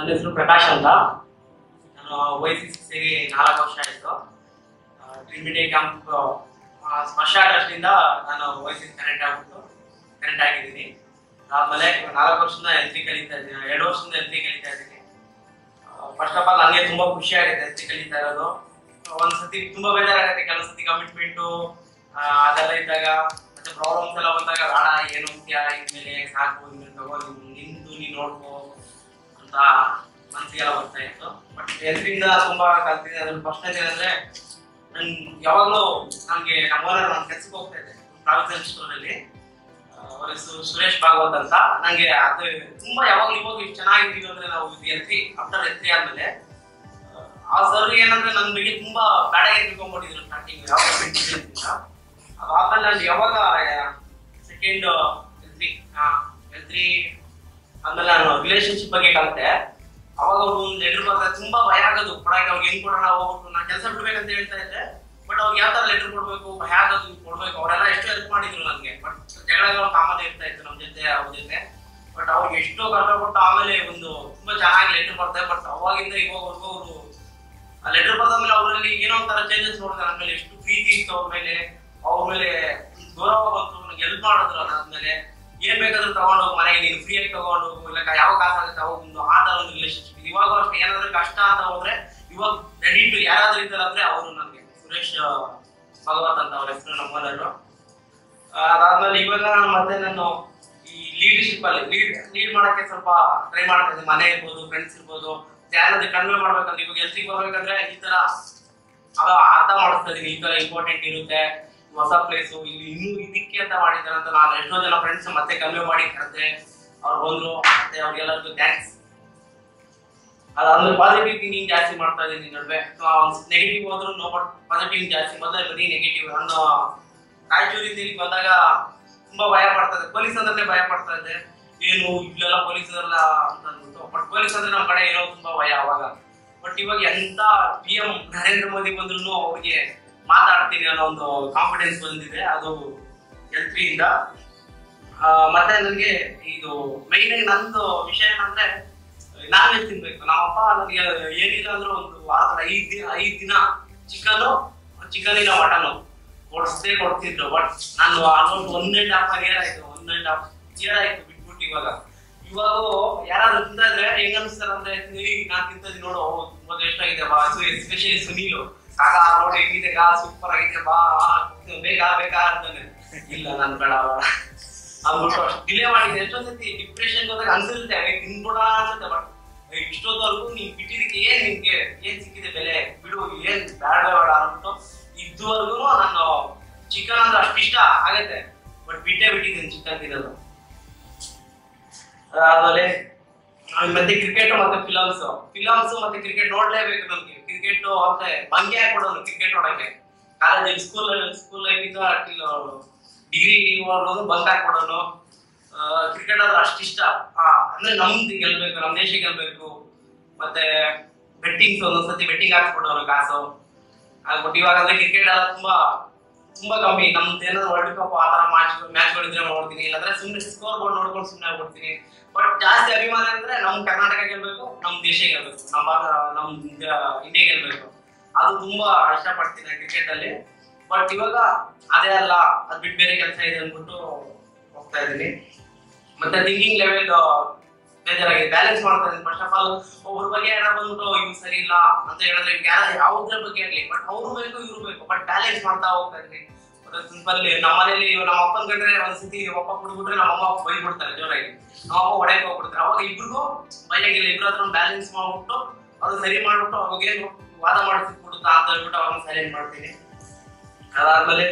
ನನ್ನ ಹೆಸರು ಪ್ರಕಾಶ್ ಅಂತ ನಾನು ವೈ ಸಿ ಸಿ ಸೇರಿ ನಾಲ್ಕು ವರ್ಷ ಆಯಿತು ಟ್ರಿಮಿಡಿ ಕ್ಯಾಂಪ್ ಸ್ಪರ್ಶ ಟ್ರಸ್ಟಿಂದ ನಾನು ವೈ ಸಿ ಕನೆಕ್ಟ್ ಆಗ್ಬಿಟ್ಟು ಕನೆಕ್ಟ್ ಆಗಿದ್ದೀನಿ ಆಮೇಲೆ ನಾಲ್ಕು ವರ್ಷದಿಂದ ಎಲ್ ತ್ರೀ ಕಲಿತಾ ಇದ್ದೀನಿ ಎರಡು ವರ್ಷದಿಂದ ಎಲ್ ತ್ರೀ ಕಲಿತಾ ಇದ್ದೀನಿ ಫಸ್ಟ್ ಆಫ್ ಆಲ್ ನನಗೆ ತುಂಬಾ ಖುಷಿ ಆಗುತ್ತೆ ಎಲ್ ತ್ರೀ ಕಲಿತಾ ಇರೋದು ಒಂದ್ಸತಿ ತುಂಬಾ ಬೇಜಾರಾಗುತ್ತೆ ಕೆಲವು ಸತಿ ಕಮಿಟ್ಮೆಂಟು ಅದೆಲ್ಲ ಇದ್ದಾಗ ಮತ್ತೆ ಪ್ರಾಬ್ಲಮ್ಸ್ ಎಲ್ಲ ಬಂದಾಗ ಬೇಡ ಏನು ಮುಖ್ಯ ಇನ್ಮೇಲೆ ಸಾಕು ಇನ್ಮೇಲೆ ತಗೋ ನೀನು ನಿಂತು ನೀನು ನೋಡ್ಕೋ ಅಂತ ಮನಸ್ಸಿಗೆಲ್ಲ ಬರ್ತಾ ಇತ್ತು ಬಟ್ ಎಲ್ರಿಂದ ತುಂಬಾ ಕಲ್ತಿದ್ದೆ ಅದ್ರ ಫಸ್ಟ್ ಏನಂದ್ರೆ ನನ್ ಯಾವಾಗ್ಲೂ ನಮ್ಗೆ ನಮ್ಮ ಓನರ್ ನಾನು ಕೆಲ್ಸಕ್ಕೆ ಹೋಗ್ತಾ ಇದ್ದೆ ಪ್ರಾವಿಷನ್ ಸ್ಟೋರ್ ಅಲ್ಲಿ ಅವ್ರ ಹೆಸರು ಸುರೇಶ್ ಭಾಗವತ್ ಅಂತ ನಂಗೆ ಅದು ತುಂಬಾ ಯಾವಾಗ್ಲೂ ಇವಾಗ ಇಷ್ಟು ಚೆನ್ನಾಗಿದ್ದೀವಿ ಅಂದ್ರೆ ನಾವು ಎಲ್ತಿ ಆಫ್ಟರ್ ಎಲ್ತಿ ಆದ್ಮೇಲೆ ಆ ಸರ್ ಏನಂದ್ರೆ ನನ್ನ ಬಗ್ಗೆ ತುಂಬಾ ಬೇಡ ತಿಳ್ಕೊಂಡ್ಬಿಟ್ಟಿದ್ರು ಸ್ಟಾರ್ಟಿಂಗ್ ಯಾವಾಗ ಅದಾದ್ಮೇಲೆ ನಾನು ಯಾವಾಗ ಸೆಕೆಂಡ್ ಎಲ್ತ್ರಿ ಎಲ್ತ್ರಿ ಆಮೇಲೆ ನಾನು ರಿಲೇಶನ್ಶಿಪ್ ಬಗ್ಗೆ ಕಲಿತೆ ಅವಾಗ ಅವ್ರು ಒಂದು ಲೆಟರ್ ಬರ್ತಾರೆ ತುಂಬಾ ಭಯ ಆಗೋದು ಕೊಡಕ್ಕೆ ಅವ್ರಿಗೆ ಹೆಂಗ್ ಕೊಡೋಣ ಹೋಗ್ಬಿಟ್ಟು ನಾನು ಕೆಲಸ ಬಿಡ್ಬೇಕಂತ ಹೇಳ್ತಾ ಇದ್ದೆ ಬಟ್ ಅವ್ರಿಗೆ ಯಾವ ತರ ಲೆಟರ್ ಕೊಡ್ಬೇಕು ಭಯ ಆಗೋದು ಕೊಡ್ಬೇಕು ಅವರೆಲ್ಲ ಎಷ್ಟು ಹೆಲ್ಪ್ ಮಾಡಿದ್ರು ನನಗೆ ಬಟ್ ಜಗಳಗಳು ಸಾಮಾನ್ಯ ಇರ್ತಾ ಇತ್ತು ನಮ್ಮ ಜೊತೆ ಅವ್ರ ಜೊತೆ ಬಟ್ ಅವ್ರಿಗೆ ಎಷ್ಟೋ ಕಷ್ಟಪಟ್ಟು ಆಮೇಲೆ ಒಂದು ತುಂಬಾ ಚೆನ್ನಾಗಿ ಲೆಟರ್ ಬರ್ತಾರೆ ಬಟ್ ಅವಾಗಿಂದ ಇವಾಗವರೆಗೂ ಅವರು ಆ ಲೆಟರ್ ಬರೆದಾದ್ಮೇಲೆ ಅವರಲ್ಲಿ ಏನೋ ಒಂಥರ ಚೇಂಜಸ್ ನೋಡಿದೆ ನನ್ನ ಮೇಲೆ ಎಷ್ಟು ಪ್ರೀತಿ ಇತ್ತು ಅವ್ರ ಮೇಲೆ ಅವ್ರ ಮೇಲೆ ಗೌರವ ಬಂತು ನನಗೆ ಹೆಲ್ಪ್ ಮಾಡಿದ್ರು ಅದಾದ್ಮೇಲೆ ಏನ್ ಬೇಕಾದ್ರೂ ತಗೊಂಡು ಹೋಗು ಮನೆಗೆ ನೀನು ಫ್ರೀ ಆಗಿ ತಗೊಂಡು ಹೋಗು ಇಲ್ಲ ಯಾವ ಕಾಸು ಆಗುತ್ತೆ ಅವಾಗ ಒಂದು ಆ ತರ ಒಂದು ರಿಲೇಶನ್ಶಿಪ್ ಇವಾಗ ಅಷ್ಟೇ ಏನಾದ್ರೂ ಕಷ್ಟ ಅಂತ ಹೋದ್ರೆ ಇವಾಗ ರೆಡಿ ಟು ಯಾರಾದ್ರೂ ಇದ್ದಾರೆ ಅಂದ್ರೆ ಅವರು ನನಗೆ ಸುರೇಶ್ ಭಗವತ್ ಅಂತ ಅವ್ರ ಹೆಸರು ನಮ್ಮ ಓನರು ಅದಾದ್ಮೇಲೆ ಇವಾಗ ಮತ್ತೆ ನಾನು ಈ ಲೀಡರ್ಶಿಪ್ ಅಲ್ಲಿ ಲೀಡ್ ಲೀಡ್ ಮಾಡಕ್ಕೆ ಸ್ವಲ್ಪ ಟ್ರೈ ಮಾಡ್ತಾ ಇದ್ದೀನಿ ಮನೆ ಇರ್ಬೋದು ಫ್ರೆಂಡ್ಸ್ ಇರ್ಬೋದು ಯಾರಾದ್ರೂ ಕನ್ವೆ ಮಾಡ್ಬೇಕಂದ್ರೆ ಇವಾಗ ಎಲ್ಸಿಗೆ ಬರ್ಬೇಕಂದ್ರೆ ಈ ತರ ಅದ ಅರ್ಥ ಮಾಡಿಸ್ತಾ ಇದೀನಿ ಈ ತರ ಇಂಪಾರ್ಟೆಂಟ್ ಇರುತ್ತೆ ಹೊಸ ಪ್ಲೇಸು ಇಲ್ಲಿ ಇನ್ನೂ ಇದಕ್ಕೆ ಅಂತ ಮಾಡಿದ್ದಾರೆ ಅಂತ ನಾನು ಎಷ್ಟೋ ಜನ ಫ್ರೆಂಡ್ಸ್ ಮತ್ತೆ ಕನ್ವೆ ಮಾಡಿ ಕರೆದೆ ಅವ್ರು ಬಂದ್ರು ಮತ್ತೆ ಅವ್ರಿಗೆಲ್ಲರಿಗೂ ಥ್ಯಾಂಕ್ಸ್ ಅದಾದ್ಮೇಲೆ ಪಾಸಿಟಿವ್ ಥಿಂಕಿಂಗ್ ಜಾಸ್ತಿ ಮಾಡ್ತಾ ಇದ್ದೀನಿ ನಡುವೆ ನೆಗೆಟಿವ್ ಹೋದ್ರು ನೋ ಬಟ್ ಪಾಸಿಟಿವ್ ಜಾಸ್ತಿ ಮೊದಲೇ ಬರೀ ನೆಗೆಟಿವ್ ನಾನು ರಾಯಚೂರಿಂದ ಇಲ್ಲಿ ಬಂದಾಗ ತುಂಬಾ ಭಯ ಪಡ್ತಾ ಇದ್ದೆ ಪೊಲೀಸ್ ಅಂದ್ರೆ ಭಯ ಪಡ್ತಾ ಇದ್ದೆ ಏನು ಇಲ್ಲೆಲ್ಲ ಪೊಲೀಸ್ ಎಲ್ಲ ಅಂತ ಅಂದ್ಬಿಟ್ಟು ಬಟ್ ಪೊಲೀಸ್ ಅಂದ್ರೆ ನಮ್ಮ ಕಡೆ ಏನೋ ತುಂಬಾ ಭಯ ಅವಾಗ ಬಟ್ ಇವಾಗ ಎಂತ ಪಿ ಎಂ ನರೇಂದ್ರ ಮೋದಿ ಬಂದ್ರು ಅವ್ರಿಗೆ ಮಾತಾಡ್ತೀನಿ ಅನ್ನೋ ಒಂದು ಕಾನ್ಫಿಡೆನ್ಸ್ ಬಂದಿದೆ ಅದು ಎಲ್ತ್ರಿಯಿಂದ ಮತ್ತೆ ನನಗೆ ಇದು ಮೈನ್ ಆಗಿ ನಂದು ವಿಷಯ ಏನಂದ್ರೆ ನಾನ್ ವೆಜ್ ತಿನ್ಬೇಕು ನಮ್ಮಪ್ಪ ನನಗೆ ಏನಿಲ್ಲ ಅಂದ್ರೂ ಒಂದು ವಾರದ ಐದ್ ದಿನ ಐದ್ ದಿನ ಚಿಕನ್ ಚಿಕನ್ ಇಲ್ಲ ಮಟನ್ ಕೊಡ್ಸೇ ಕೊಡ್ತಿದ್ರು ಬಟ್ ನಾನು almost one and half year ಆಯ್ತು ಒನ್ ಅಂಡ್ ಹಾಫ್ ಇಯರ್ ಆಯ್ತು ಬಿಟ್ಬಿಟ್ಟು ಇವಾಗ ಇವಾಗ ಯಾರಾದ್ರೂ ತಿಂತಾ ಇದ್ರೆ ಹೆಂಗ್ ಅನ್ಸ್ತಾರೆ ಅಂದ್ರೆ "ಏಯ್, ನಾನ್ ತಿಂತದ್ ನೋಡು ಓ, ತುಂಬಾ ಟೇಸ್ಟ್ ಆಗಿದೆ ಬಾ ಎಸ್ಪೆಷಲಿ ಸುನೀಲು ಕಾಕ ನೋಡಿ ಹೆಂಗಿದೆ ಗಾ ಸೂಪರ್ ಆಗಿದೆ ಬಾ ಆ, ಬೇಕಾ ಬೇಕಾ ಅಂತಾನೆ ಇಲ್ಲ ನನ್ ಬೇಡ ಬೇಡ ಅಂದ್ಬಿಟ್ಟು ಅಷ್ಟು ಡಿಲೇ ಮಾಡಿದೆ ಎಷ್ಟೊಂದ್ ಸತಿ ಡಿಪ್ರೆಷನ್ ಹೋದಾಗ ಅನ್ಸಿರುತ್ತೆ ಅದೇ ತಿನ್ಬಿಡ ಅನ್ಸುತ್ತೆ ಬಟ್ ಇಷ್ಟೊತ್ತವರೆಗೂ ನೀನ್ ಬಿಟ್ಟಿದ್ದಕ್ಕೆ ಏನ್ ನಿಮ್ಗೆ ಏನ್ ಸಿಕ್ಕಿದೆ ಬೆಲೆ ಬಿಡು ಏನ್ ಬೇಡ ಬೇಡ ಅಂದ್ಬಿಟ್ಟು ಇದುವರೆಗೂ ನಾನು ಚಿಕನ್ ಅಂದ್ರೆ ಅಷ್ಟು ಇಷ್ಟ ಆಗತ್ತೆ ಬಟ್ ಬಿಟ್ಟೇ ಬಿಟ್ಟಿದ್ದೀನಿ ಚಿಕನ್ ತಿನ್ನೋದು ಆಮೇಲೆ ಆ, ಮತ್ತೆ ಕ್ರಿಕೆಟ್ ಮತ್ತೆ ಫಿಲಮ್ಸ್ ಫಿಲಮ್ಸ್ ಮತ್ತೆ ಕ್ರಿಕೆಟ್ ನೋಡ್ಲೇಬೇಕು ನಮ್ಗೆ ಕ್ರಿಕೆಟ್ ಅಂದ್ರೆ ಭಂಗಿ ಹಾಕೊಡೋನು ಕ್ರಿಕೆಟ್ ನೋಡಕ್ಕೆ ಕಾಲೇಜ್ ಸ್ಕೂಲ್ ಸ್ಕೂಲ್ ಲೈಫಿಂದ ಡಿಗ್ರಿ ಹೋಗೋದು ಬಂಕ್ ಹಾಕೊಡೋನು ಕ್ರಿಕೆಟ್ ಅಂದ್ರೆ ಅಷ್ಟಿಷ್ಟ ಆ, ಅಂದ್ರೆ ನಮ್ದು ಗೆಲ್ಬೇಕು ನಮ್ ದೇಶ ಗೆಲ್ಬೇಕು ಮತ್ತೆ ಬೆಟ್ಟಿಂಗ್ಸ್ ಒಂದೊಂದ್ಸತಿ ಬೆಟ್ಟಿಂಗ್ ಹಾಕ್ಸ್ಬಿಡೋನು ಕಾಸು ಆಗ್ಬಿಟ್ಟು ಇವಾಗ ಅಂದ್ರೆ ಕ್ರಿಕೆಟ್ ಎಲ್ಲ ತುಂಬಾ ತುಂಬಾ ಕಮ್ಮಿ ನಮ್ದು ಏನಾದ್ರು ವರ್ಲ್ಡ್ ಕಪ್ ಆ ತರ ಮ್ಯಾಚ್ ಮ್ಯಾಚ್ಗಳಿದ್ರೆ ನೋಡ್ತೀನಿ ಇಲ್ಲಾಂದ್ರೆ ಸುಮ್ಮನೆ ಸ್ಕೋರ್ ಬೋರ್ಡ್ ನೋಡ್ಕೊಂಡು ಸುಮ್ಮನೆ ಆಗ್ಬಿಡ್ತೀನಿ ಬಟ್ ಜಾಸ್ತಿ ಅಭಿಮಾನ ಅಂದ್ರೆ ನಮ್ ಕರ್ನಾಟಕ ಗೆಲ್ಬೇಕು ನಮ್ ದೇಶ ಗೆಲ್ಬೇಕು ನಮ್ಮ ಭಾರತ- ನಮ್ ಇಂಡಿಯಾ ಗೆಲ್ಬೇಕು ಅದು ತುಂಬಾ ಇಷ್ಟಪಡ್ತೀನಿ ಕ್ರಿಕೆಟ್ ಅಲ್ಲಿ ಬಟ್ ಇವಾಗ ಅದೇ ಅಲ್ಲ ಅದ್ ಬಿಟ್ಟು ಬೇರೆ ಕೆಲಸ ಇದೆ ಅಂದ್ಬಿಟ್ಟು ಹೋಗ್ತಾ ಇದೀನಿ ಮತ್ತೆ ಥಿಂಕಿಂಗ್ ಲೆವೆಲ್ ಬೇಜಾರಾಗಿದೆ ಬ್ಯಾಲೆನ್ಸ್ ಮಾಡ್ತಾ ಇದೀನಿ ಫಸ್ಟ್ ಆಫ್ ಆಲ್ ಒಬ್ಬರ ಬಗ್ಗೆ ಯಾರ ಬಂದ್ಬಿಟ್ಟು ಇವ್ ಸರಿ ಇಲ್ಲ ಅಂತ ಹೇಳಿದ್ರೆ ಯಾರ ಯಾವ್ದ್ರ ಬಗ್ಗೆ ಆಗ್ಲಿ ಬಟ್ ಅವ್ರು ಬೇಕು ಇವ್ರು ಬೇಕು ಬಟ್ ಬ್ಯಾಲೆನ್ಸ್ ಮಾಡ್ತಾ ಹೋಗ್ತಾ ಇದೀನಿ ಸಿಂಪಲ್ ನಮ್ಮ ಮನೇಲಿ ನಮ್ಮ ಅಪ್ಪನ ಕಂಡ್ರೆ ಒಂದ್ಸತಿ ಅಪ್ಪ ಕುಡ್ಬಿಟ್ರೆ ನಮ್ಮ ಅಮ್ಮ ಬೈದ್ಬಿಡ್ತಾರೆ ಜೋರಾಗಿ ನಮ್ಮ ಅಪ್ಪ ಹೊಡೆಯಕ್ಕೆ ಹೋಗ್ಬಿಡ್ತಾರೆ ಅವಾಗ ಇಬ್ರಿಗೂ ಬೈಯಾಗಿಲ್ಲ ಇಬ್ರ ಹತ್ರ ಬ್ಯಾಲೆನ್ಸ್ ಮಾಡ್ಬಿಟ್ಟು ಅದು ಸರಿ ಮಾಡ್ಬಿಟ್ಟು ಅವಾಗೇನು ವಾದ ಮಾಡಿ ಸಿಕ್ಬಿಡುತ್ತಾ ಅಂತ ಹೇಳ್ಬಿಟ್ಟು ಅವ್ರನ್ನ ಸೈಲೆಂಟ್ ಮಾಡ್ತೀನಿ ಅದಾದ್ಮೇಲೆ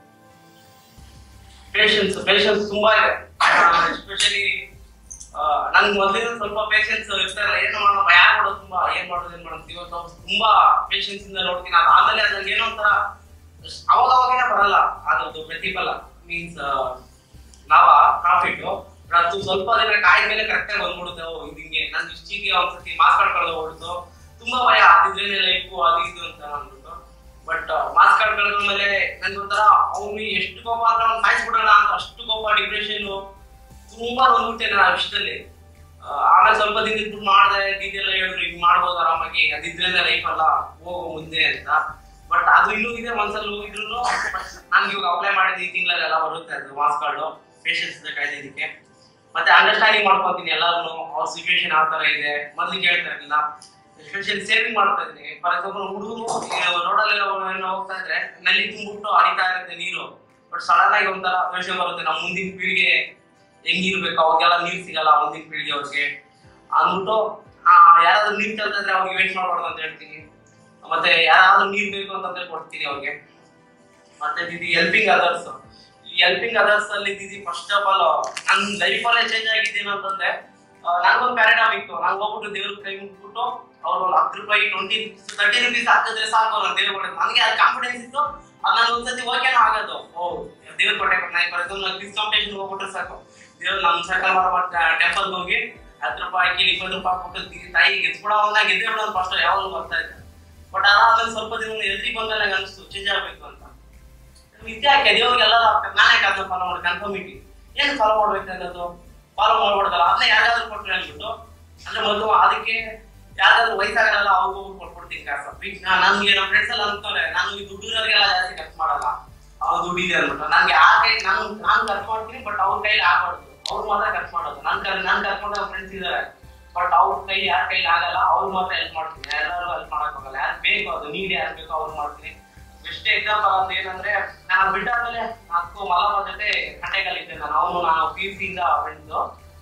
ಪೇಷನ್ಸ್ ಪೇಷನ್ಸ್ ತುಂಬಾ ಇದೆ ಎಸ್ಪೆಷಲಿ ನನ್ ಮೊದಲಿನ ಸ್ವಲ್ಪ ಪೇಷನ್ಸ್ ಇರ್ತಾರಲ್ಲ ಏನು ಮಾಡೋಣ ಭಯ ಮಾಡೋದು ತುಂಬಾ ಏನ್ ಮಾಡೋದು ಏನ್ ಮಾಡೋದು ಇವತ್ತು ತುಂಬಾ ಪೇಷನ್ಸ್ ಇಂದ ನೋಡ್ತೀನಿ ಅದಾದ್ಮೇಲೆ ಅದ್ರಲ್ಲಿ ಏನೋ ಒಂಥರ ಅವಾಗ ಅವಾಗೇನೆ ಬರಲ್ಲ ಅದ್ರದ್ದು ಪ್ರತಿಫಲ ಮೀನ್ಸ್ ಲಾಭ ಪ್ರಾಫಿಟ್ ಅದು ಸ್ವಲ್ಪ ದಿನ ಕಾಯಿದ ಮೇಲೆ ಕರೆಕ್ಟ್ ಆಗಿ ಬಂದ್ಬಿಡುತ್ತೆ ಓ ಇದು ಹಿಂಗೆ ನನ್ ಇಷ್ಟಿಗೆ ಒಂದ್ಸತಿ ಮಾರ್ಕ್ಸ್ ಕಳ್ಕೊಳ್ಳೋ ಹೊಡ್ತು ತುಂಬಾ ಭಯ ಅದಿದ್ರೇನೆ ಲೈಫು ಅದು ಇದು ಅಂತ ಅಂದ್ಬಿಟ್ಟು ಬಟ್ ಮಾರ್ಕ್ಸ್ ಕಾರ್ಡ್ ಕಳ್ಕೊಂಡ್ಮೇಲೆ ನನ್ಗೆ ಒಂಥರ ಅವ್ನು ಎಷ್ಟು ಕೋಪ ಅಂದ್ರೆ ಅವ್ನು ಸಾಯಿಸ್ಬಿಡೋಣ ಅಂತ ಅಷ್ಟು ಕೋಪ ಡಿಪ್ರೆಷನ್ ತುಂಬಾ ನೊಂದ್ಬಿಟ್ಟೆ ನಾನು ಆ ವಿಷಯದಲ್ಲಿ ಆ, ಆಮೇಲೆ ಸ್ವಲ್ಪ ದಿನ ಇದ್ದು ಮಾಡಿದೆ ಡೀಟೇಲ್ ಹೇಳಿದ್ರು ಈಗ ಮಾಡ್ಬೋದು ಆರಾಮಾಗಿ ಅದಿದ್ರಿಂದ ಲೈಫ್ ಅಲ್ಲ ಹೋಗು ಮುಂದೆ ಅಂತ ಬಟ್ ಅದು ಇನ್ನೂ ಇದೆ ಮನ್ಸಲ್ಲಿ ಹೋಗಿದ್ರು ನನ್ಗೆ ಇವಾಗ ಅಪ್ಲೈ ಮಾಡಿದ ಈ ತಿಂಗಳಲ್ಲೆಲ್ಲ ಬರುತ್ತೆ ಅದು ಮಾಸ್ ಕಾರ್ಡು ಪೇಷನ್ಸ್ ಕಾಯ್ದೆ ಇದಕ್ಕೆ ಮತ್ತೆ ಅಂಡರ್ಸ್ಟ್ಯಾಂಡಿಂಗ್ ಮಾಡ್ಕೊತೀನಿ ಎಲ್ಲಾರು ಅವ್ರ ಸಿಚುವೇಶನ್ ಯಾವ ತರ ಇದೆ ಮೊದ್ಲು ಕೇಳ್ತಾ ಇರಲಿಲ್ಲ ಎಸ್ಪೆಷಲಿ ಸೇವಿಂಗ್ ಮಾಡ್ತಾ ಇದ್ದೀನಿ ಫಾರ್ ಎಕ್ಸಾಂಪಲ್ ಹುಡುಗರು ರೋಡಲ್ಲಿ ಏನೋ ಹೋಗ್ತಾ ಇದ್ರೆ ನಲ್ಲಿ ತುಂಬಿಟ್ಟು ಹರಿತಾ ಇರುತ್ತೆ ನೀರು ಬಟ್ ಸಡನ್ ಆಗಿ ಒಂಥರ ಯೋಚನೆ ಬರುತ್ತೆ ನಮ್ಮ ಮುಂದಿನ ಪೀಳಿಗೆ ಹೆಂಗಿರ್ಬೇಕು ಅವಾಗೆಲ್ಲ ನೀರ್ ಸಿಗಲ್ಲ ಮುಂದಿನ ಪೀಳಿಗೆ ಅವ್ರಿಗೆ ಅಂದ್ಬಿಟ್ಟು ಆ, ಯಾರಾದ್ರೂ ನೀರ್ ಕೇಳ್ತಾ ಇದ್ರೆ ಅವ್ರಿಗೆ ವೇಸ್ಟ್ ಮಾಡ್ಬಾರ್ದು ಅಂತ ಹೇಳ್ತೀನಿ ಮತ್ತೆ ಯಾರಾದ್ರೂ ನೀರ್ ಬೇಕು ಅಂತಂದ್ರೆ ಕೊಡ್ತೀನಿ ಅವ್ರಿಗೆ ಮತ್ತೆ ದಿದಿ ಹೆಲ್ಪಿಂಗ್ ಅದರ್ಸ್ ಈ ಹೆಲ್ಪಿಂಗ್ ಅದರ್ಸ್ ಅಲ್ಲಿ ದಿದಿ ಫಸ್ಟ್ ಆಫ್ ಆಲ್ ನನ್ನ ಲೈಫ್ ಅಲ್ಲೇ ಚೇಂಜ್ ಆಗಿದ್ದೇನು ಅಂತಂದ್ರೆ ಆ, ನಂಗೊಂದು ಪ್ಯಾರಾಡಾಮ್ ಇತ್ತು ನಾನು ಹೋಗ್ಬಿಟ್ಟು ದೇವ್ರ ಕೈ ಮುಟ್ಬಿಟ್ಟು ಅವ್ರು ಒಂದು ಹತ್ತು ರೂಪಾಯಿ ಟ್ವೆಂಟಿ ತರ್ಟಿ ರುಪೀಸ್ ಹಾಕಿದ್ರೆ ಸಾಕು ನಾನು ದೇವ್ರ ಕೊಟ್ಟೆ ನನಗೆ ಅದು ಕಾನ್ಫಿಡೆನ್ಸ್ ಇತ್ತು ಅದು ನಾನು ಒಂದ್ಸತಿ ಓಕೆನೋ ಆಗೋದು ಓ ದೇವ್ರ ಕೊಟ್ಟೆ ನಾನು ಫಾರ್ ಎಕ್ಸಾಂಪಲ್ ನಾನು ಕ್ವಿಸ್ ಕಾಂಪಿಟೇಷನ್ ಹೋಗ್ಬಿಟ್ರೆ ಸಾಕು ದೇವ್ರು ನಮ್ಮ ಸರ್ಕಾರ ಟೆಂಪಲ್ ಹೋಗಿ ಹತ್ತು ರೂಪಾಯಿ ಹಾಕಿ ಇಪ್ಪತ್ತು ರೂಪಾಯಿ ಕೊಟ್ಟು ತಾಯಿ ಗೆದ್ಬಿಡೋ ಅವನ್ನ ಗೆದ್ದೆ ಬಿಡೋದು ಫಸ್ಟ್ ಯಾವಾಗಲೂ ಬರ್ತಾ ಇದ್ದೆ ಬಟ್ ಅದಾದ್ಮೇಲೆ ಸ್ವಲ್ಪ ದಿನ ಎದ್ರಿ ಬಂದಾಗ ನಂಗೆ ಅನಿಸ್ತು ಚೇಂಜ್ ಆಗ್ಬೇಕು ಅಂತ ಇತ್ಯಾಕೆ ದೇವ್ರಿಗೆಲ್ಲ ನಾನೇ ಅದನ್ನ ಫಾಲೋ ಮಾಡಿ ಕನ್ಫರ್ಮಿಟಿ ಏನು ಫಾಲೋ ಮಾಡ್ಬೇಕು ಅನ್ನೋದು ಫಾಲೋ ಮಾಡ್ಬಿಡ್ತಲ್ಲ ಅದನ್ನ ಯಾರಾದ್ರೂ ಕೊಟ್ರೆ ಅಂದ್ಬಿಟ್ಟು ಅಂದ್ರೆ ಮೊದಲು ಅದಕ್ಕೆ ಯಾರಾದ್ರೂ ವಯಸ್ಸಾಗಲ್ಲ ಅವ್ರಿಗೂ ಕೊಟ್ಬಿಡ್ತೀನಿ ಕಾಸು ಬಿ- ನಾ- ನನ್ಗೆ ನಮ್ಮ ಫ್ರೆಂಡ್ಸ್ ಎಲ್ಲ ಅನ್ಕೋರೆ ನಾನು ಈ ದುಡ್ಡಿರೋರಿಗೆಲ್ಲ ಜಾಸ್ತಿ ಖರ್ಚು ಮಾಡಲ್ಲ ಅವ್ರು ದುಡ್ಡಿದೆ ಅಂದ್ಬಿಟ್ಟು ನನ್ಗೆ ಆ ಕೈ ನಾನು ನಾನು ಖರ್ಚು ಮಾಡ್ತೀನಿ ಬಟ್ ಅವ್ರ ಕೈಲಿ ಆಗ್ಬಾರ್ದು ಅವ್ರು ಮಾತ್ರ ಖರ್ಚು ಮಾಡೋದು ನನ್ ಕರ್ ನನ್ ಕರ್ಕೊಂಡು ಫ್ರೆಂಡ್ಸ್ ಇದಾರೆ ಬಟ್ ಅವ್ರ ಕೈ ಯಾರ ಕೈಲಿ ಆಗಲ್ಲ ಅವ್ರು ಮಾತ್ರ ಹೆಲ್ಪ್ ಮಾಡ್ತೀನಿ ಎಲ್ಲರೂ ಹೆಲ್ಪ್ ಮಾಡಕ್ ಹೋಗಲ್ಲ ಯಾರು ಬೇಕು ಅದು ನೀಡ್ ಯಾರು ಬೇಕು ಅವ್ರು ಮಾಡ್ತೀನಿ ಬೆಸ್ಟ್ ಎಕ್ಸಾಂಪಲ್ ಅಂತ ಏನಂದ್ರೆ ನಾನು ಬಿಟ್ಟಾದ್ಮೇಲೆ ನಾನು ಮಲಪ ಜೊತೆ ಕಟ್ಟೆಗಲ್ಲಿದ್ದೆ ನಾನು ಅವನು ನಾನು ಪಿ ಯು ಸಿ ಇಂದ ಫ್ರೆಂಡ್ಸ್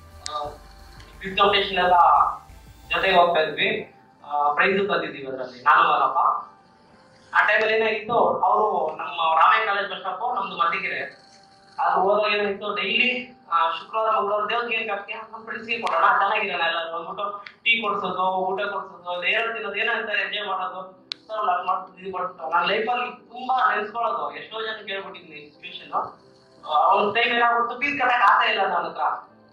ಕ್ವಿಸ್ ಕಾಂಪಿಟೇಷನ್ ಎಲ್ಲ ಜೊತೆಗೆ ಹೋಗ್ತಾ ಇದ್ವಿ ಪ್ರೈಸ್ ತಂದಿದ್ದೀವಿ ಅದರಲ್ಲಿ ನಾನು ಮಲಪ ಆ ಟೈಮಲ್ಲಿ ಏನಾಗಿತ್ತು ಅವರು ನಮ್ಮ ರಾಮಯ್ಯ ಕಾಲೇಜ್ ಬಸ್ ಸ್ಟಾಪ್ ನಮ್ದು ಮತ್ತಿಗೆರೆ ಅದು ಹೋದಾಗ ಏನಾಗಿತ್ತು ಡೈಲಿ ಶುಕ್ರವಾರ ಮಂಗಳವಾರ ದೇವ್ರಿಗೆ ಏನ್ ಹಾಕ್ತೀಯ ನಮ್ಮ ಫ್ರೆಂಡ್ಸ್ಗೆ ಕೊಡೋಣ ಚೆನ್ನಾಗಿರೋಣ ಎಲ್ಲರೂ ಅಂದ್ಬಿಟ್ಟು ಟೀ ಕೊಡ್ಸೋದು ಊಟ ಕೊಡ್ಸೋದು ನೇರ ತಿನ್ನೋದು ಏನಂತಾರೆ ಎಂಜಾಯ್ ಮಾಡೋದು ಮಾಡ್ತಿದ್ವಿ ಬಟ್ ನನ್ನ ಲೈಫಲ್ಲಿ ತುಂಬಾ ನೆನ್ಸ್ಕೊಳ್ಳೋದು ಎಷ್ಟೋ ಜನ ಕೇಳ್ಬಿಟ್ಟಿದ್ದೀನಿ ಸಿಚುವೇಶನ್ ಅವ್ನ ಟೈಮ್ ಏನಾಗ್ಬಿಟ್ಟು ಫೀಸ್ ಕಟ್ಟಕ್ಕೆ ಆಸೆ ಇಲ್ಲ ನನ್ನ ಹತ್ರ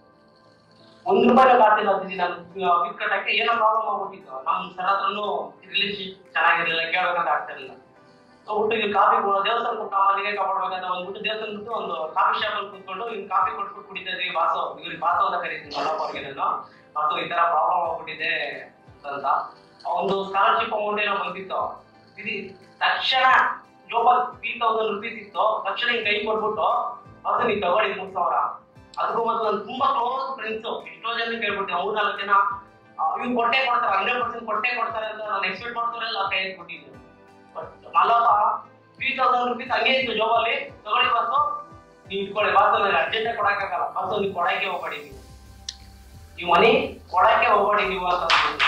ಒಂದ್ ರೂಪಾಯಿ ಖಾತೆ ಬರ್ತಿದ್ವಿ ನಾನು ಫೀಸ್ ಕಟ್ಟಕ್ಕೆ ಏನೋ ಪ್ರಾಬ್ಲಮ್ ಆಗ್ಬಿಟ್ಟಿತ್ತು ನಮ್ ಸರ್ ಹತ್ರನು ರಿಲೇಶನ್ ಚೆನ್ನಾಗಿರ್ಲಿಲ್ಲ ಕೇಳ್ಬೇಕಂತ ಆಗ್ತಾ ಇರಲಿಲ್ಲ ಒಟ್ಟಿಗೆ ಕಾಫಿ ದೇವಸ್ಥಾನ ಕೊಟ್ಟು ಅಲ್ಲಿಗೆ ಕಾಪಾಡ್ಬೇಕಂತ ಒಂದ್ಬಿಟ್ಟು ದೇವಸ್ಥಾನ ಬಿಟ್ಟು ಒಂದು ಕಾಫಿ ಶಾಪ್ ಅಲ್ಲಿ ಕೂತ್ಕೊಂಡು ಇವ್ನು ಕಾಫಿ ಕೊಟ್ಬಿಟ್ಟು ಕುಡಿತಾ ಇದ್ವಿ ವಾಸು ಇವ್ರಿಗೆ ವಾಸು ಅಂತ ಕರೀತೀನಿ ಮಲ್ಲಪ್ಪ ಅವ್ರಿಗೆ ನಾನು ಮತ್ತು ಈ ತರ ಪ್ರಾಬ್ಲಮ್ ಆಗ್ಬಿಟ್ಟಿದೆ ಅಂತ ಒಂದು ಸ್ಕಾಲರ್ಶಿಪ್ ಅಮೌಂಟ್ ಏನೋ ಬಂದಿತ್ತು ಇದು ತಕ್ಷಣ ಗ್ಲೋಬಲ್ ತ್ರೀ ತೌಸಂಡ್ ರುಪೀಸ್ ಇತ್ತು ತಕ್ಷಣ ಹಿಂಗ್ ಕೈ ಕೊಟ್ಬಿಟ್ಟು ಅದು ನೀವು ತಗೊಳ್ಳಿ ಮೂರ್ ಸಾವಿರ ಅದಕ್ಕೂ ಮೊದಲು ನನ್ನ ತುಂಬಾ ಕ್ಲೋಸ್ ಫ್ರೆಂಡ್ಸ್ ಎಷ್ಟೋ ಜನ ಕೇಳ್ಬಿಟ್ಟೆ ಮೂರ್ ನಾಲ್ಕು ಜನ ಇವ್ರು ಕೊಟ್ಟೆ ಕೊಡ್ತಾರೆ ಹಂಡ್ರೆಡ್ ಪರ್ಸೆಂಟ್ ಕೊಟ್ಟೆ ಕೊಡ್ತಾರೆ ಅಂತ ನಾನು ಎಕ್ಸ್ಪೆಕ್ಟ್ ಮಾಡ್ತಾರಲ್ಲ ಕೈ ಕೊಟ್ಟಿದ್ದು but Mallappa three thousand rupees ಹಂಗೆ ಇತ್ತು ಜಾಬಲ್ಲಿ ತಗೊಳ್ಳಿ ಬಸ್ಸು ನೀವು ಇಟ್ಕೊಳ್ಳಿ ಬಸ್ಸು ನನಗೆ ಅರ್ಜೆಂಟ್ ಕೊಡಕ್ಕಾಗಲ್ಲ ಬಸ್ಸು ನೀವು ಕೊಡಕ್ಕೆ ಹೋಗ್ಬೇಡಿ ನೀವು ನೀವು ಮನಿ ಕೊಡಕ್ಕೆ ಹೋಗ್ಬೇಡಿ ನೀವು ಅಂತ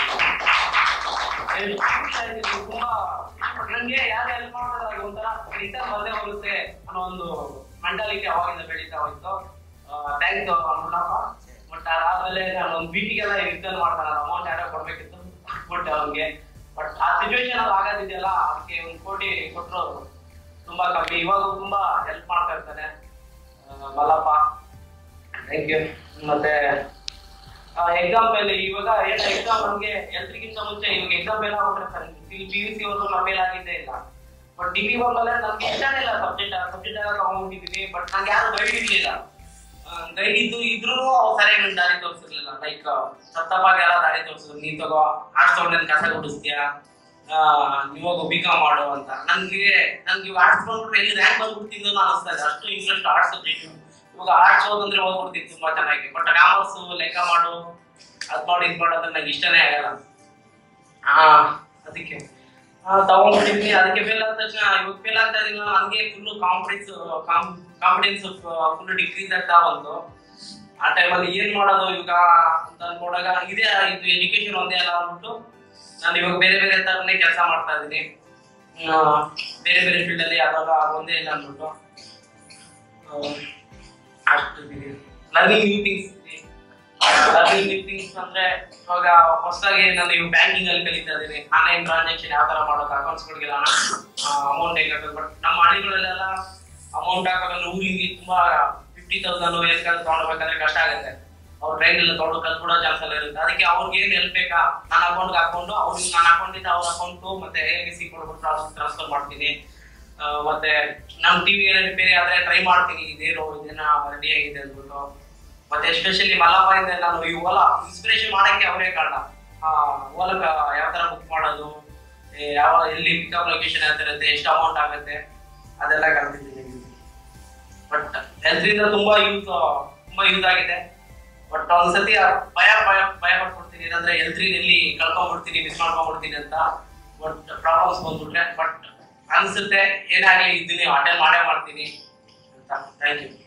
ಅಂದ್ರು. ಎಷ್ಟು ಖುಷಿ ಆಯ್ತು ಇದು ತುಂಬಾ ನಂಗೆ ಯಾರು ಹೆಲ್ಪ್ ಮಾಡ್ತಾರೆ ಒಂಥರ ರಿಟರ್ನ್ ಬಂದೇ ಹೋಗುತ್ತೆ ಅನ್ನೋ ಒಂದು ಮೆಂಟಾಲಿಟಿ ಅವಾಗಿಂದ ಬೆಳೀತಾ ಹೋಯ್ತು ಥ್ಯಾಂಕ್ಸ್ ಮುನ್ನಪ್ಪ ಬಟ್ ಅದಾದ್ಮೇಲೆ ನಾನು ಒಂದು ವೀಕಿಗೆಲ್ಲ ರಿಟರ್ನ್ ಮಾಡ್ತಾನೆ ಅಮೌಂಟ್ ಯಾರೋ ಕೊಡ್ಬೇಕಿತ್ತು ಕೊಟ್ಟೆ ಅವ್ನಿಗೆ ಬಟ್ ಆ ಸಿಚುವೇಶನ್ ಅಲ್ಲಿ ಆಗೋದಿದೆಯಲ್ಲ ಅದಕ್ಕೆ ಒಂದು ಕೋಟಿ ಕೊಟ್ಟರು ತುಂಬಾ ಕಮ್ಮಿ ಇವಾಗ ತುಂಬಾ ಹೆಲ್ಪ್ ಮಾಡ್ತಾ ಇರ್ತಾನೆ ಆ, ಮಲ್ಲಪ್ಪ ಥ್ಯಾಂಕ್ ಯು ಮತ್ತೆ ಎಕ್ಸಾಮ್ ಮೇಲೆ ಇವಾಗ ಏನು ಎಕ್ಸಾಮ್ ನಮ್ಗೆ ಎಲ್ರಿಗಿಂತ ಮುಂಚೆ ಇವಾಗ ಎಕ್ಸಾಮ್ ಮೇಲೆ ಆಗ್ಬಿಟ್ರೆ ಸರ್ ಪಿ ಯು ಸಿ ಅವರು ನಮ್ಮ ಮೇಲೆ ಆಗಿದ್ದೇ ಇಲ್ಲ ಬಟ್ ಡಿಗ್ರಿ ಬಂದ್ಮೇಲೆ ನಮ್ಗೆ ಇಷ್ಟನೇ ಇಲ್ಲ ಸಬ್ಜೆಕ್ಟ್ ಸಬ್ಜೆಕ್ಟ್ ಎಲ್ಲ ತಗೊಂಡ್ಬಿಟ್ಟಿದ್ವಿ ಬಟ್ ನಂಗೆ ಯಾರು ಗೈಡ್ ಇರ್ಲಿಲ್ಲ ಗೈಡ್ ಇದ್ದು ಇದ್ರು ಅವ್ರು ಸರಿಯಾಗಿ ನನ್ ದಾರಿ ತೋರಿಸಿರ್ಲಿಲ್ಲ ಲೈಕ್ ಸತ್ತಪ್ಪಾಗ ಎಲ್ಲ ದಾರಿ ತೋರಿಸಿದ್ರು ನೀನ್ ತಗೋ ಆರ್ಟ್ಸ್ ತಗೊಂಡ್ ಕಸ ಗುಡಿಸ್ತೀಯ ಇವಾಗ ಬಿ ಕಾಮ್ ಮಾಡು ಅಂತ ನನ್ಗೆ ನನ್ಗೆ ಇವಾಗ ಆರ್ಟ್ಸ್ ಬಂದ್ಬಿಟ್ರೆ ಎಲ್ಲಿ ರ್ಯಾಂಕ್ ಬಂದ್ಬಿಡ್ತಿದ್ದು ಅನಿಸ್ತಾ ಇದೆ ಅಷ್ಟು ಇಂಟ್ರೆಸ್ಟ್ ಆರ್ಟ್ಸ್ ಸಬ್ಜೆಕ್ಟ್ ಇವಾಗ ಆರ್ಟ್ಸ್ ಓದಂದ್ರೆ ಓದ್ಬಿಡ್ತೀನಿ ತುಂಬಾ ಚೆನ್ನಾಗಿ ಬಟ್ ಕಾಮರ್ಸ್ ಲೆಕ್ಕ ಮಾಡು ಅದ್ ಮಾಡು ಇದ್ ಮಾಡು ಅಂದ್ರೆ ನಂಗೆ ಇಷ್ಟನೇ ಆಗಲ್ಲ ಆ ಅದಕ್ಕೆ ಆ, ತಗೊಂಡ್ಬಿಟ್ಟಿದ್ವಿ ಅದಕ್ಕೆ ಫೇಲ್ ಆದ ತಕ್ಷಣ ಇವಾಗ ಫೇಲ್ ಆಗ್ತಾ ಇದೀನಿ ಹಂಗೆ full confidence confidence full decrease ಆಗ್ತಾ ಬಂತು ಆ ಟೈಮಲ್ಲಿ ಏನ್ ಮಾಡೋದು ಇವಾಗ ಅಂತ ಅನ್ಕೊಂಡಾಗ ಇದೇ ಇದು ಎಜುಕೇಶನ್ ಒಂದೇ ಅಲ್ಲ ಅಂದ್ಬಿಟ್ಟು ನಾನು ಇವಾಗ ಬೇರೆ ಬೇರೆ ತರನೇ ಕೆಲಸ ಮಾಡ್ತಾ ಇದ್ದೀನಿ ಆ, ಬೇರೆ ಬೇರೆ ಫೀಲ್ಡ್ ಅಲ್ಲಿ ಯಾವಾಗ ಒಂದೇ ಇಲ್ಲ ಅಂದ್ಬಿಟ್ಟು ಆ, ಅಷ್ಟು learning new things learning new things ಅಂದ್ರೆ ಇವಾಗ ಹೊಸದಾಗಿ ನಾನು ಇವಾಗ ಬ್ಯಾಂಕಿಂಗ್ ಅಲ್ಲಿ ಕಲಿತಾ ಇದ್ದೀನಿ ಆನ್ಲೈನ್ ಟ್ರಾನ್ಸಾಕ್ಷನ್ ಯಾವ ತರ ಮಾಡೋದು ಅಕೌಂಟ್ಸ್ ಗಳಿಗೆಲ್ಲ ಅಮೌಂಟ್ ಹೇಗೆ ಹಾಕೋದು ಬಟ್ ನಮ್ಮ ಹಳ್ಳಿಗಳಲ್ಲೆಲ್ಲ ಅಮೌಂಟ್ ಹಾಕೋದ್ರೆ ಊರಿಗೆ ತುಂಬಾ ಫಿಫ್ಟಿ ತೌಸಂಡ್ ಎಲ್ಕಾದ್ರು ತಗೊಂಡ್ಬೇಕಾದ್ರೆ ಕಷ್ಟ ಆಗುತ್ತೆ ಅವ್ರ ಟ್ರೈನ್ ಎಲ್ಲ ತಗೊಂಡು ಕಲ್ತ್ಬಿಡೋ ಚಾನ್ಸ್ ಎಲ್ಲ ಇರುತ್ತೆ ಅದಕ್ಕೆ ಅವ್ರಿಗೆ ಏನ್ ಹೆಲ್ಪ್ ಬೇಕಾ ನನ್ನ ಅಕೌಂಟ್ ಹಾಕೊಂಡು ಅವ್ರಿಗೆ ನನ್ನ ಅಕೌಂಟ್ ಇಂದ ಅವ್ರ ಅಕೌಂಟ್ ಮತ್ತೆ ಎ ಬಿ ಸಿ ಕೊಡ್ಬಿಟ್ಟು ಟ್ರಾನ್ಸ್ಫರ್ ಮಾಡ್ತೀನಿ ಆ, ಮತ್ತೆ ನಮ್ ಟಿವಿ ರಿಪೇರಿ ಆದ್ರೆ ಟ್ರೈ ಮಾಡ್ತೀನಿ ಇದೇನು ಇದನ್ನ ರೆಡಿ ಆಗಿದೆ ಅಂದ್ಬಿಟ್ಟು ಮತ್ತೆ ಎಸ್ಪೆಷಲಿ ಮಲ್ಲಪ್ಪ ನಾನು ಈ ಓಲಾ ಇನ್ಸ್ಪಿರೇಷನ್ ಮಾಡಕ್ಕೆ ಅವರೇ ಕಾರಣ ಓಲಾ ಯಾವ ತರ ಬುಕ್ ಮಾಡೋದು ಏ, ಯಾವ ಎಲ್ಲಿ ಪಿಕಪ್ ಲೊಕೇಶನ್ ಯಾವ ತರ ಇರುತ್ತೆ ಎಷ್ಟು ಅಮೌಂಟ್ ಆಗುತ್ತೆ ಅದೆಲ್ಲ ಕಲ್ತಿದ್ದೀನಿ ಬಟ್ ಹೆಲ್ತ್ರಿಂದ ತುಂಬಾ ಯೂಸ್ ತುಂಬಾ ಯೂಸ್ ಆಗಿದೆ ಬಟ್ ಒಂದ್ಸತಿ ಆ ಭಯ ಭಯ ಭಯ ಪಟ್ಬಿಡ್ತೀನಿ ಏನಂದ್ರೆ ಹೆಲ್ತ್ ಎಲ್ಲಿ ಕಳ್ಕೊಂಡ್ಬಿಡ್ತೀನಿ ಮಿಸ್ ಮಾಡ್ಕೊಂಡ್ಬಿಡ್ತೀನಿ ಅಂತ ಬಟ್ ಪ್ರಾಬ್ಲಮ್ಸ್ ಬಂದ್ಬಿಟ್ರೆ ಬಟ್ ಅನ್ಸುತ್ತೆ ಏನಾಗ್ಲಿ ಇದನ್ನ ಅಟೆಂಡ್ ಮಾಡೇ ಮಾಡ್ತೀನಿ ಅಂತ ಥ್ಯಾಂಕ್ ಯು